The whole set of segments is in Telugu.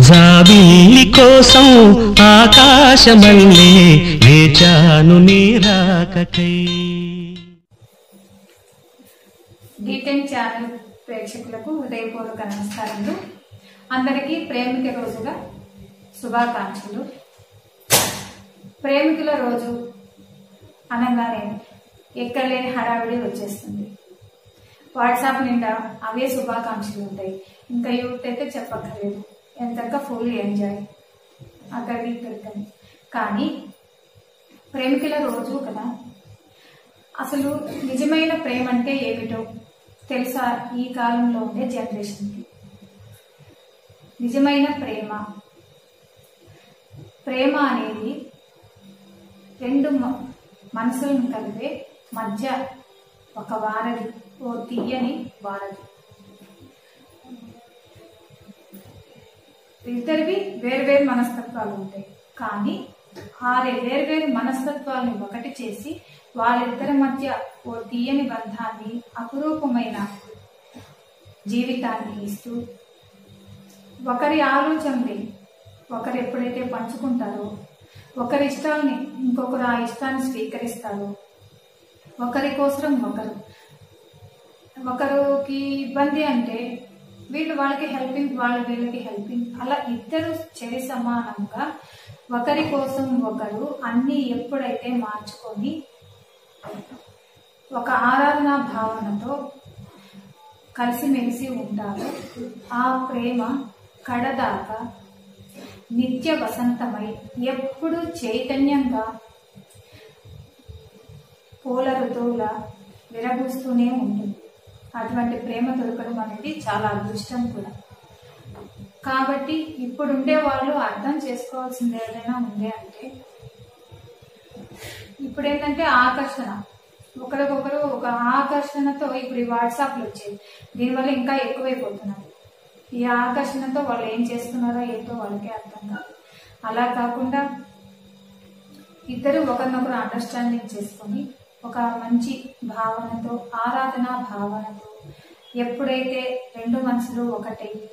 జాబిల్లి కోసం ఆకాశమల్లే వేచాను నీ రాకకై డీటెన్ ఛానల్ ప్రేక్షకులకు హృదయపూర్వక నమస్కారములు అందరికీ ప్రేమిక రోజుగా శుభాకాంక్షలు ప్రేమికుల రోజు అనగానే ఎక్కడ లేని హడావిడి వచ్చేస్తుంది వాట్సాప్ నిండా అవే శుభాకాంక్షలు ఉంటాయి ఇంకా యూత్ అయితే చెప్పక్కర్లేదు ఎంతక్క ఫుల్ ఎంజాయ్ అక్కడికి ఇక్కడికని కానీ ప్రేమికుల రోజు కదా అసలు నిజమైన ప్రేమ అంటే ఏమిటో తెలుసా ఈ కాలంలో ఉండే జనరేషన్కి నిజమైన ప్రేమ ప్రేమ అనేది రెండు మ- మనసులను కలిపే మధ్య ఒక వారధి ఓ తీయని వారధి ఇద్దరివి వేరువేరు మనస్తత్వాలు ఉంటాయి కానీ ఆరే వేరువేరు మనస్తత్వాలను ఒకటి చేసి వాళ్ళిద్దరి మధ్య ఓ తీయని బంధాన్ని అపురూపమైన జీవితాన్ని ఇస్తూ ఒకరి ఆలోచనని ఒకరు ఎప్పుడైతే పంచుకుంటారో ఒకరి ఇష్టాల్ని ఇంకొకరు ఆ ఇష్టాన్ని స్వీకరిస్తారో ఒకరి కోసం ఒకరు ఒకరికి ఇబ్బంది అంటే వీళ్ళు వాళ్ళకి హెల్పింగ్ వాళ్ళు వీళ్ళకి హెల్పింగ్ అలా ఇద్దరు చెరి సమానంగా ఒకరి కోసం ఒకరు అన్ని ఎప్పుడైతే మార్చుకొని ఒక ఆరాధన భావనతో కలిసిమెలిసి ఉంటారో ఆ ప్రేమ కడదాకా నిత్య వసంతమై ఎప్పుడు చైతన్యంగా పూల ఋతువులా విరబూస్తూనే ఉంటుంది అటువంటి ప్రేమ దొరకడం అనేది చాలా అదృష్టం కూడా కాబట్టి ఇప్పుడుండే వాళ్ళు అర్థం చేసుకోవాల్సింది ఏదైనా ఉంది అంటే ఇప్పుడు ఏంటంటే ఆకర్షణ ఒకరికొకరు ఒక ఆకర్షణతో ఇప్పుడు ఈ వాట్సాప్లు వచ్చాయి దీనివల్ల ఇంకా ఎక్కువైపోతున్నారు ఈ ఆకర్షణతో వాళ్ళు ఏం చేస్తున్నారో ఏంటో వాళ్ళకే అర్థం కాదు అలా కాకుండా ఇద్దరు ఒకరినొకరు అండర్స్టాండింగ్ చేసుకొని ఒక మంచి భావనతో ఆరాధన భావనతో ఎప్పుడైతే రెండు మనసులు ఒకటయ్యి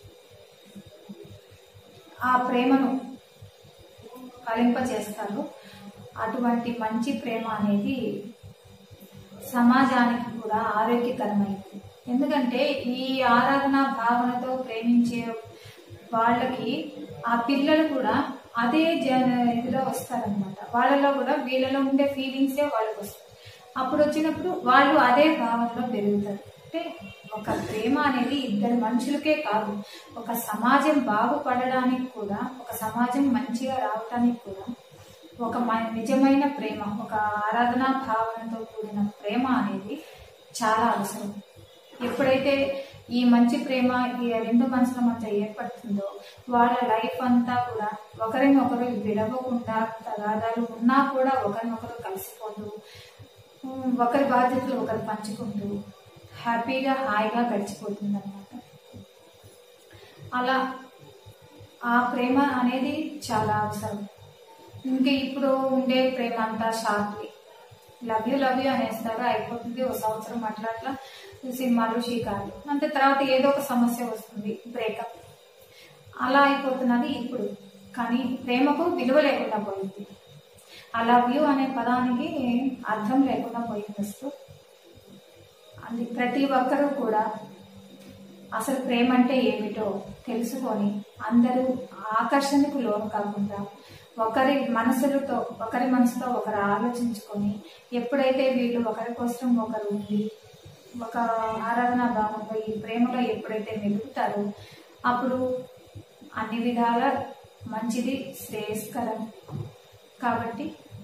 ఆ ప్రేమను ఫలింపజేస్తారో అటువంటి మంచి ప్రేమ అనేది సమాజానికి కూడా ఆరోగ్యకరమైంది ఎందుకంటే ఈ ఆరాధన భావనతో ప్రేమించే వాళ్ళకి ఆ పిల్లలు కూడా అదే జ- ఇదిలో వస్తారనమాట వాళ్ళలో కూడా వీళ్ళలో ఉండే ఫీలింగ్సే వాళ్ళకి వస్తాయి అప్పుడు వచ్చినప్పుడు వాళ్ళు అదే భావనలో పెరుగుతారు అంటే ఒక ప్రేమ అనేది ఇద్దరు మనుషులకే కాదు ఒక సమాజం బాగుపడడానికి కూడా ఒక సమాజం మంచిగా రావటానికి కూడా ఒక మ- నిజమైన ప్రేమ ఒక ఆరాధనా భావనతో కూడిన ప్రేమ అనేది చాలా అవసరం ఎప్పుడైతే ఈ మంచి ప్రేమ ఈ రెండు మనసుల మధ్య ఏర్పడుతుందో వాళ్ళ లైఫ్ అంతా కూడా ఒకరినొకరు విడవకుండా తగాదాలు ఉన్నా కూడా ఒకరినొకరు కలిసిపోతూ ఉమ్, ఒకరి బాధ్యతలు ఒకరు పంచుకుంటూ హ్యాపీగా హాయిగా గడిచిపోతుంది అనమాట అలా ఆ ప్రేమ అనేది చాలా అవసరం ఇంకా ఇప్పుడు ఉండే ప్రేమ అంతా shortly love you love you అనేస్తారు అయిపోతుంది ఒక సంవత్సరం అట్లా అట్లా సినిమాలు షికార్లు అంతే తర్వాత ఏదో ఒక సమస్య వస్తుంది బ్రేకప్ అలా అయిపోతున్నది ఇప్పుడు కానీ ప్రేమకు విలువ లేకుండా పోయింది ఆ లవ్ యూ అనే పదానికి అర్థం లేకుండా పోయింది అసలు అది ప్రతి ఒక్కరూ కూడా అసలు ప్రేమ అంటే ఏమిటో తెలుసుకొని అందరూ ఆకర్షణకు లోను కాకుండా ఒకరి మనసులతో ఒకరి మనసుతో ఒకరు ఆలోచించుకొని ఎప్పుడైతే వీళ్ళు ఒకరి కోసం ఒకరు ఉండి ఒక ఆరాధన భావంలో ఈ ప్రేమలో ఎప్పుడైతే మెలుగుతారో అప్పుడు అన్ని విధాల మంచిది శ్రేయస్కరం కాబట్టి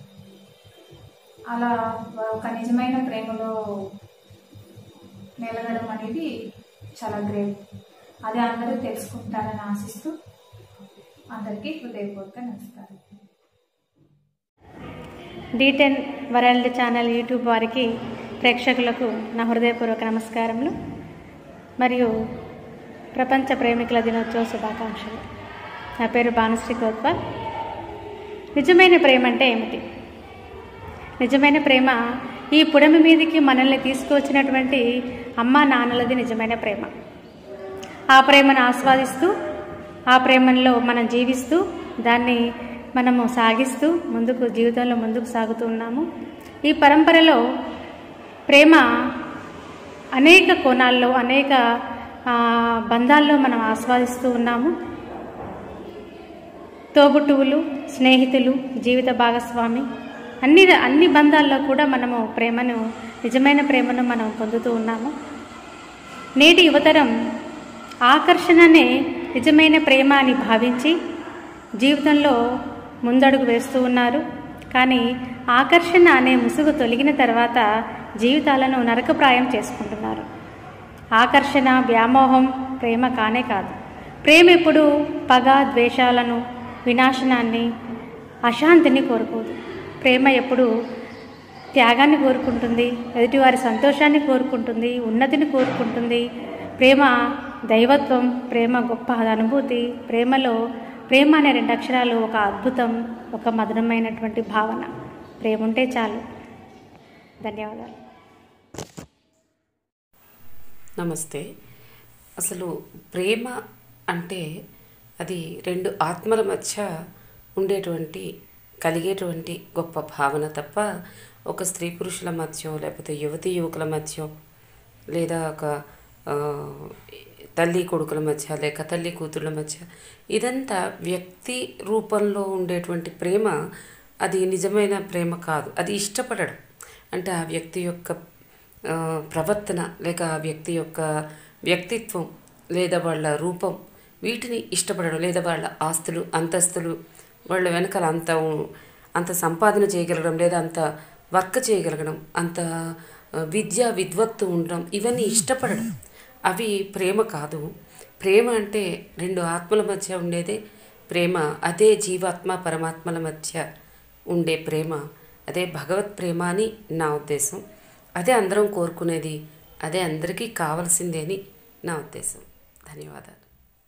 అలా ఒక నిజమైన ప్రేమలో మెలగడం అనేది చాలా గ్రేట్ అది అందరూ తెలుసుకుంటారని ఆశిస్తూ అందరికీ హృదయపూర్వక నమస్కారం D ten world channel YouTube వారికి ప్రేక్షకులకు నా హృదయపూర్వక నమస్కారములు మరియు ప్రపంచ ప్రేమికుల దినోత్సవ శుభాకాంక్షలు నా పేరు భానుశ్రీ కోత్వాల్ నిజమైన ప్రేమ అంటే ఏమిటి నిజమైన ప్రేమ ఈ పుడమి మీదకి మనల్ని తీసుకువచ్చినటువంటి అమ్మా నాన్నలది నిజమైన ప్రేమ ఆ ప్రేమను ఆస్వాదిస్తూ ఆ ప్రేమలో మనం జీవిస్తూ దాన్ని మనము సాగిస్తూ ముందుకు జీవితంలో ముందుకు సాగుతూ ఉన్నాము ఈ పరంపరలో ప్రేమ అనేక కోణాల్లో అనేక ఆ, బంధాల్లో మనం ఆస్వాదిస్తూ ఉన్నాము తోబుట్టువులు స్నేహితులు జీవిత భాగస్వామి అన్ని అన్ని బంధాల్లో కూడా మనము ప్రేమను నిజమైన ప్రేమను మనం పొందుతూ ఉన్నాము నేటి యువతరం ఆకర్షణనే నిజమైన ప్రేమ అని భావించి జీవితంలో ముందడుగు వేస్తూ ఉన్నారు కానీ ఆకర్షణ అనే ముసుగు తొలగిన తర్వాత జీవితాలను నరకప్రాయం చేసుకుంటున్నారు ఆకర్షణ వ్యామోహం ప్రేమ కానే కాదు ప్రేమ ఎప్పుడు పగ ద్వేషాలను వినాశనాన్ని అశాంతిని కోరుకోదు ప్రేమ ఎప్పుడు త్యాగాన్ని కోరుకుంటుంది ఎదుటివారి సంతోషాన్ని కోరుకుంటుంది ఉన్నతిని కోరుకుంటుంది ప్రేమ దైవత్వం ప్రేమ గొప్ప అనుభూతి ప్రేమలో ప్రేమ అనే రెండు అక్షరాలు ఒక అద్భుతం ఒక మధురమైనటువంటి భావన ప్రేమ ఉంటే చాలు ధన్యవాదాలు నమస్తే అసలు ప్రేమ అంటే అది రెండు ఆత్మల మధ్య ఉండేటువంటి కలిగేటువంటి గొప్ప భావన తప్ప ఒక స్త్రీ పురుషుల మధ్య లేకపోతే యువతి యువకుల మధ్య లేదా ఒక ఆ, తల్లి కొడుకుల మధ్య లేక తల్లి కూతుళ్ళ మధ్య ఇదంతా వ్యక్తి రూపంలో ఉండేటువంటి ప్రేమ అది నిజమైన ప్రేమ కాదు అది ఇష్టపడడం అంటే ఆ వ్యక్తి యొక్క ఆ, ప్రవర్తన లేక ఆ వ్యక్తి యొక్క వ్యక్తిత్వం లేదా వాళ్ళ రూపం వీటిని ఇష్టపడడం లేదా వాళ్ళ ఆస్తులు అంతస్తులు వాళ్ళ వెనకాల అంత అంత సంపాదన చేయగలగడం లేదా అంత వర్క్ చేయగలగడం అంత ఆ, విద్య విద్వత్తు ఉండడం ఇవన్నీ ఇష్టపడడం అవి ప్రేమ కాదు ప్రేమ అంటే రెండు ఆత్మల మధ్య ఉండేదే ప్రేమ అదే జీవాత్మ పరమాత్మల మధ్య ఉండే ప్రేమ అదే భగవత్ ప్రేమ అని నా ఉద్దేశం అదే అందరం కోరుకునేది అదే అందరికీ కావాల్సిందే అని నా ఉద్దేశం ధన్యవాదాలు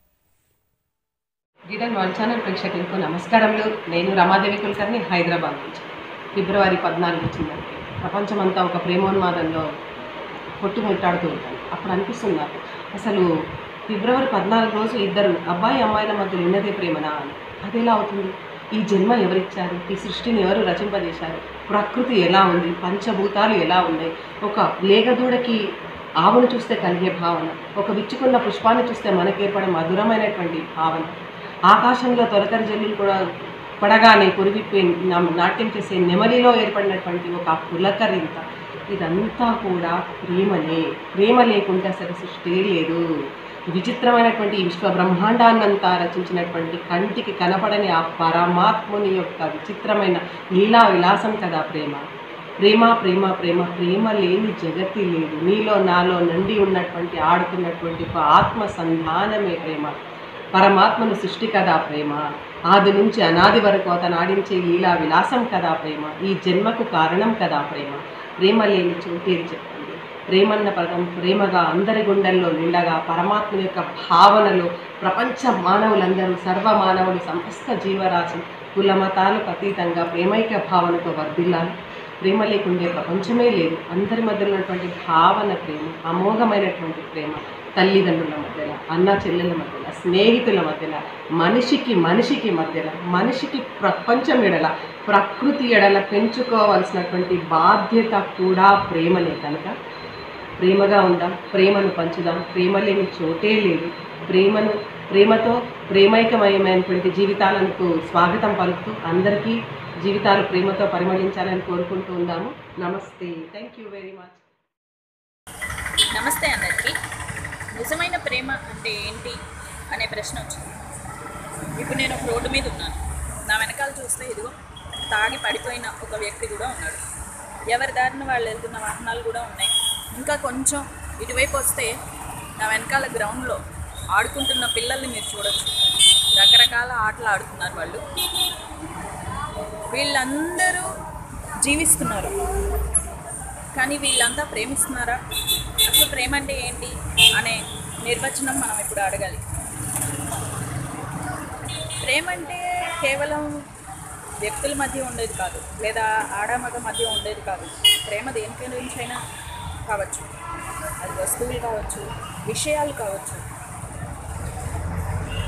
గీడన్ వన్ ఛానల్ ప్రేక్షకులకు నమస్కారములు నేను రమాదేవి కులకర్ణి హైదరాబాద్ నుంచి ఫిబ్రవరి పద్నాలుగు వచ్చిందంటే ప్రపంచమంతా ఒక ప్రేమోన్మాదంలో కొట్టుముట్టాడుతూ ఉంటాను అప్పుడు అనిపిస్తుంది నాకు అసలు ఫిబ్రవరి పద్నాలుగు రోజు ఇద్దరు అబ్బాయి అమ్మాయిల మధ్యలో ఉన్నదే ప్రేమనా అని అది ఎలా అవుతుంది ఈ జన్మ ఎవరిచ్చారు ఈ సృష్టిని ఎవరు రచింపజేశారు ప్రకృతి ఎలా ఉంది పంచభూతాలు ఎలా ఉన్నాయి ఒక లేగదూడకి ఆవును చూస్తే కలిగే భావన ఒక విచ్చుకున్న పుష్పాన్ని చూస్తే మనకి ఏర్పడే మధురమైనటువంటి భావన ఆకాశంలో తొలకరి జల్లులు కూడా పడగానే పొరిగిపోయి నా- నాట్యం చేసే నెమలిలో ఏర్పడినటువంటి ఒక పులకరింత ఇదంతా కూడా ప్రేమనే ప్రేమ లేకుంటే అసలు సృష్టి లేదు విచిత్రమైనటువంటి ఈ విశ్వ బ్రహ్మాండాన్నంతా రచించినటువంటి కంటికి కనపడని ఆ పరమాత్ముని యొక్క విచిత్రమైన లీలా విలాసం కదా ప్రేమ ప్రేమ ప్రేమ ప్రేమ ప్రేమ లేని జగతి లేదు నీలో నాలో నుండి ఉన్నటువంటి ఆడుతున్నటువంటి ఒక ఆత్మ సంధానమే ప్రేమ పరమాత్మను సృష్టి కదా ప్రేమ ఆది నుంచి అనాది వరకు అతను ఆడించే లీలా విలాసం కదా ప్రేమ ఈ జన్మకు కారణం కదా ప్రేమ ప్రేమ లేని చోటేది చెప్పండి ప్రేమన్న పదం ప్రేమగా అందరి గుండెల్లో నిండగా పరమాత్మ యొక్క భావనలో ప్రపంచ మానవులందరూ సర్వ మానవులు సమస్త జీవరాశి కుల మతాలకు అతీతంగా ప్రేమైక భావనతో వర్ధిల్లాలి ప్రేమ లేకుండే ప్రపంచమే లేదు అందరి మధ్యలో ఉన్నటువంటి భావన ప్రేమ అమోఘమైనటువంటి ప్రేమ తల్లిదండ్రుల మధ్యలో అన్న చెల్లెల మధ్యలో స్నేహితుల మధ్యలో మనిషికి మనిషికి మధ్యలో మనిషికి ప్రపంచం ఎడల ప్రకృతి ఎడల పెంచుకోవాల్సినటువంటి బాధ్యత కూడా ప్రేమనే కనుక ప్రేమగా ఉందాం ప్రేమను పంచుదాం ప్రేమ లేని చోటే లేదు ప్రేమను ప్రేమతో ప్రేమైకమయమైనటువంటి జీవితాలకు స్వాగతం పలుకుతూ అందరికీ జీవితాలు ప్రేమతో పరిమళించాలని కోరుకుంటూ ఉందాము నమస్తే థ్యాంక్ యూ వెరీ మచ్ నమస్తే అందరికీ నిజమైన ప్రేమ అంటే ఏంటి అనే ప్రశ్న వచ్చింది ఇప్పుడు నేను ఒక రోడ్డు మీద ఉన్నాను నా వెనకాల చూస్తే ఇదిగో తాగి పడిపోయిన ఒక వ్యక్తి కూడా ఉన్నాడు ఎవరి దారిన వాళ్ళు వెళ్తున్న వాహనాలు కూడా ఉన్నాయి ఇంకా కొంచెం ఇటువైపు వస్తే నా వెనకాల గ్రౌండ్లో ఆడుకుంటున్న పిల్లల్ని మీరు చూడొచ్చు రకరకాల ఆటలు ఆడుతున్నారు వాళ్ళు వీళ్ళందరూ జీవిస్తున్నారు కానీ వీళ్ళంతా ప్రేమిస్తున్నారా అసలు ప్రేమ అంటే ఏంటి అనే నిర్వచనం మనం ఇప్పుడు అడగాలి ప్రేమ అంటే కేవలం వ్యక్తుల మధ్య ఉండేది కాదు లేదా ఆడమగ మధ్య ఉండేది కాదు ప్రేమ దేని గురించైనా కావచ్చు అది వస్తువులు కావచ్చు విషయాలు కావచ్చు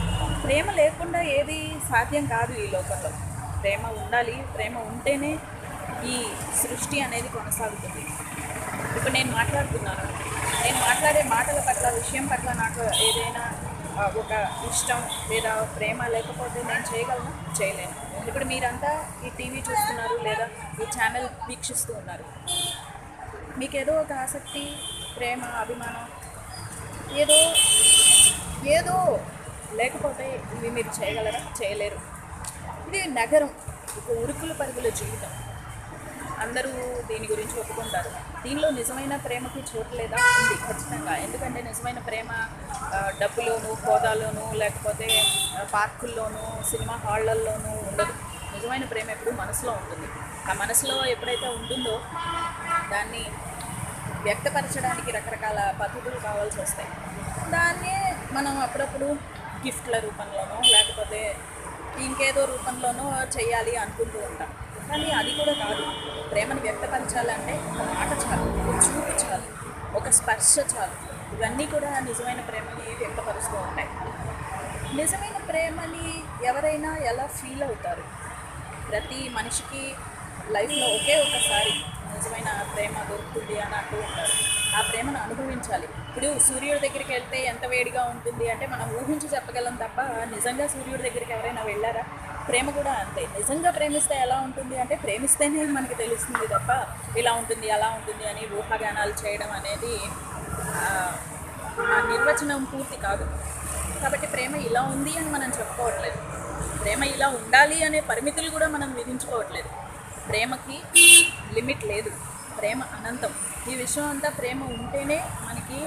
ప్రేమ లేకుండా ఏది సాధ్యం కాదు ఈ లోకంలో ప్రేమ ఉండాలి ప్రేమ ఉంటేనే ఈ సృష్టి అనేది కొనసాగుతుంది ఇప్పుడు నేను మాట్లాడుతున్నాను నేను మాట్లాడే మాటల పట్ల విషయం పట్ల నాకు ఏదైనా ఆ, ఒక ఇష్టం లేదా ప్రేమ లేకపోతే నేను చేయగలను చేయలేను ఇప్పుడు మీరంతా ఈ టీవీ చూస్తున్నారు లేదా ఈ ఛానల్ వీక్షిస్తూ ఉన్నారు మీకు ఏదో ఒక ఆసక్తి ప్రేమ అభిమానం ఏదో ఏదో లేకపోతే ఇవి మీరు చేయగలరా చేయలేరు ఇది నగరం ఒక ఉరుకుల పరుగుల జీవితం అందరూ దీని గురించి ఒప్పుకుంటారు దీనిలో నిజమైన ప్రేమకి చోటు లేదా ఉంది ఖచ్చితంగా ఎందుకంటే నిజమైన ప్రేమ ఆ, డబ్బులోను హోదాలోను లేకపోతే ఆ, పార్కుల్లోనూ సినిమా హాళ్ళల్లోనూ ఉండదు నిజమైన ప్రేమ ఎప్పుడు మనసులో ఉంటుంది ఆ మనసులో ఎప్పుడైతే ఉంటుందో దాన్ని వ్యక్తపరచడానికి రకరకాల పద్ధతులు కావాల్సి వస్తాయి దాన్నే మనం అప్పుడప్పుడు గిఫ్ట్ల రూపంలోనో లేకపోతే ఇంకేదో రూపంలోనో చేయాలి అనుకుంటూ ఉంటాం కానీ అది కూడా కాదు ప్రేమను వ్యక్తపరచాలంటే ఒక మాట చాలు ఒక చూపు చాలు ఒక స్పర్శ చాలు ఇవన్నీ కూడా నిజమైన ప్రేమని వ్యక్తపరుస్తూ ఉంటాయి నిజమైన ప్రేమని ఎవరైనా ఎలా ఫీల్ అవుతారు ప్రతి మనిషికి లైఫ్లో ఒకే ఒకసారి నిజమైన ప్రేమ దొరుకుతుంది అని అంటూ ఉంటారు ఆ ప్రేమను అనుభవించాలి ఇప్పుడు సూర్యుడి దగ్గరికి వెళ్తే ఎంత వేడిగా ఉంటుంది అంటే మనం ఊహించి చెప్పగలం తప్ప నిజంగా సూర్యుడి దగ్గరికి ఎవరైనా వెళ్ళారా ప్రేమ కూడా అంతే నిజంగా ప్రేమిస్తే ఎలా ఉంటుంది అంటే ప్రేమిస్తేనే మనకి తెలుస్తుంది తప్ప ఇలా ఉంటుంది అలా ఉంటుంది అని ఊహాగానాలు చేయడం అనేది ఆ, ఆ నిర్వచనం పూర్తి కాదు కాబట్టి ప్రేమ ఇలా ఉంది అని మనం చెప్పుకోవట్లేదు ప్రేమ ఇలా ఉండాలి అనే పరిమితులు కూడా మనం విధించుకోవట్లేదు ప్రేమకి లిమిట్ లేదు ప్రేమ అనంతం ఈ విషయం అంతా ప్రేమ ఉంటేనే మనకి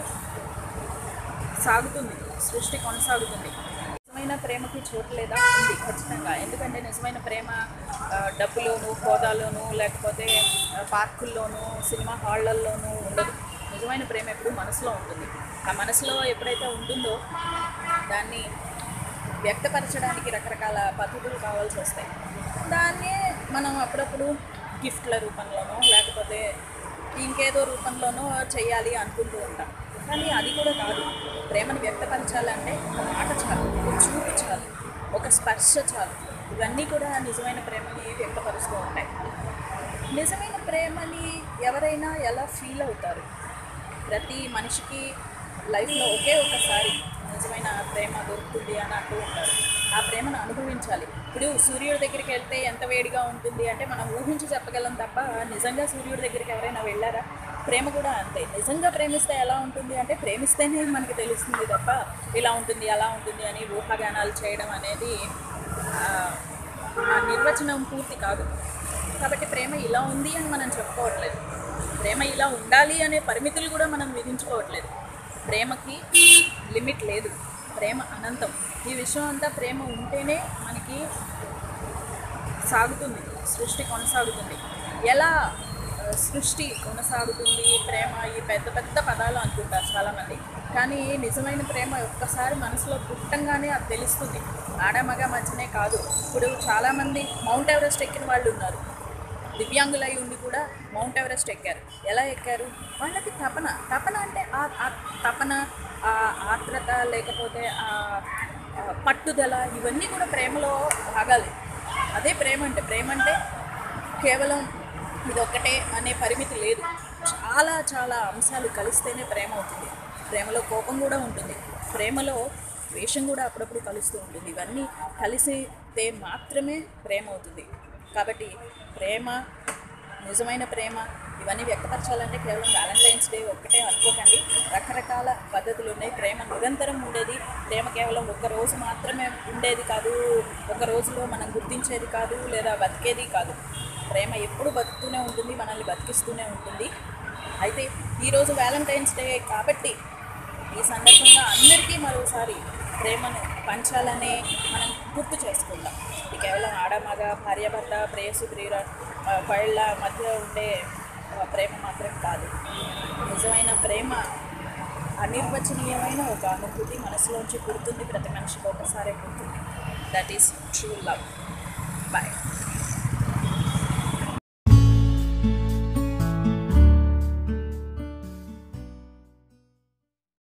సాగుతుంది సృష్టి కొనసాగుతుంది నిజమైన ప్రేమకి చోటు లేదా ఉంది ఖచ్చితంగా ఎందుకంటే నిజమైన ప్రేమ ఆ, డబ్బులోను హోదాలోను లేకపోతే ఆ, పార్కుల్లోనూ సినిమా హాళ్ళల్లోనూ ఉండదు నిజమైన ప్రేమ ఎప్పుడు మనసులో ఉంటుంది ఆ మనసులో ఎప్పుడైతే ఉంటుందో దాన్ని వ్యక్తపరచడానికి రకరకాల పద్ధతులు కావాల్సి వస్తాయి దాన్నే మనం అప్పుడప్పుడు గిఫ్ట్ల రూపంలోనో లేకపోతే ఇంకేదో రూపంలోనో చేయాలి అనుకుంటూ ఉంటాం కానీ అది కూడా కాదు ప్రేమను వ్యక్తపరచాలంటే ఒక మాట చాలు ఒక చూపు చాలు ఒక స్పర్శ చాలు ఇవన్నీ కూడా నిజమైన ప్రేమని వ్యక్తపరుస్తూ ఉంటాయి నిజమైన ప్రేమని ఎవరైనా ఎలా ఫీల్ అవుతారు ప్రతి మనిషికి లైఫ్లో ఒకే ఒకసారి నిజమైన ప్రేమ దొరుకుతుంది అని అంటూ ఉంటారు ఆ ప్రేమను అనుభవించాలి ఇప్పుడు సూర్యుడి దగ్గరికి వెళ్తే ఎంత వేడిగా ఉంటుంది అంటే మనం ఊహించి చెప్పగలం తప్ప నిజంగా సూర్యుడి దగ్గరికి ఎవరైనా వెళ్ళారా ప్రేమ కూడా అంతే నిజంగా ప్రేమిస్తే ఎలా ఉంటుంది అంటే ప్రేమిస్తేనే మనకి తెలుస్తుంది తప్ప ఇలా ఉంటుంది అలా ఉంటుంది అని ఊహాగానాలు చేయడం అనేది ఆ, ఆ నిర్వచనం పూర్తి కాదు కాబట్టి ప్రేమ ఇలా ఉంది అని మనం చెప్పుకోవట్లేదు ప్రేమ ఇలా ఉండాలి అనే పరిమితులు కూడా మనం విధించుకోవట్లేదు ప్రేమకి లిమిట్ లేదు ప్రేమ అనంతం ఈ విషయం అంతా ప్రేమ ఉంటేనే మనకి సాగుతుంది సృష్టి కొనసాగుతుంది ఎలా ఆ, సృష్టి కొనసాగుతుంది ప్రేమ ఈ పెద్ద పెద్ద పదాలు అనుకుంటారు చాలామంది కానీ నిజమైన ప్రేమ ఒక్కసారి మనసులో పుట్టంగానే అది తెలుస్తుంది ఆడమగ మధ్యనే కాదు ఇప్పుడు చాలామంది మౌంట్ ఎవరెస్ట్ ఎక్కిన వాళ్ళు ఉన్నారు దివ్యాంగులై ఉండి కూడా మౌంట్ ఎవరెస్ట్ ఎక్కారు ఎలా ఎక్కారు వాళ్ళకి తపన తపన అంటే ఆ ఆ తపన ఆ ఆత్రత లేకపోతే ఆ ఆ పట్టుదల ఇవన్నీ కూడా ప్రేమలో భాగాలు అదే ప్రేమ అంటే ప్రేమ అంటే కేవలం ఇదొక్కటే అనే పరిమితి లేదు చాలా చాలా అంశాలు కలిస్తేనే ప్రేమ అవుతుంది ప్రేమలో కోపం కూడా ఉంటుంది ప్రేమలో ద్వేషం కూడా అప్పుడప్పుడు కలుస్తూ ఉంటుంది ఇవన్నీ కలిసితే మాత్రమే ప్రేమ అవుతుంది కాబట్టి ప్రేమ నిజమైన ప్రేమ ఇవన్నీ వ్యక్తపరచాలంటే కేవలం వ్యాలంటైన్స్ డే ఒక్కటే అనుకోకండి రకరకాల పద్ధతులు ఉన్నాయి ప్రేమ నిరంతరం ఉండేది ప్రేమ కేవలం ఒక్క రోజు మాత్రమే ఉండేది కాదు ఒక రోజులో మనం గుర్తించేది కాదు లేదా బతికేది కాదు ప్రేమ ఎప్పుడు బతుకుతూనే ఉంటుంది మనల్ని బతికిస్తూనే ఉంటుంది అయితే ఈరోజు వ్యాలంటైన్స్ డే కాబట్టి ఈ సందర్భంగా అందరికీ మరోసారి ప్రేమను పంచాలనే మనం గుర్తు చేసుకుందాం ఇది కేవలం ఆడమగ భార్యాభర్త ప్రేయసు ప్రియుల ఆ, వాళ్ళ మధ్య ఉండే ఆ, ప్రేమ మాత్రం కాదు నిజమైన ప్రేమ అనిర్వచనీయమైన ఒక అనుభూతి మనసులోంచి పుడుతుంది ప్రతి మనిషికి ఒకసారి పుడుతుంది that is true love bye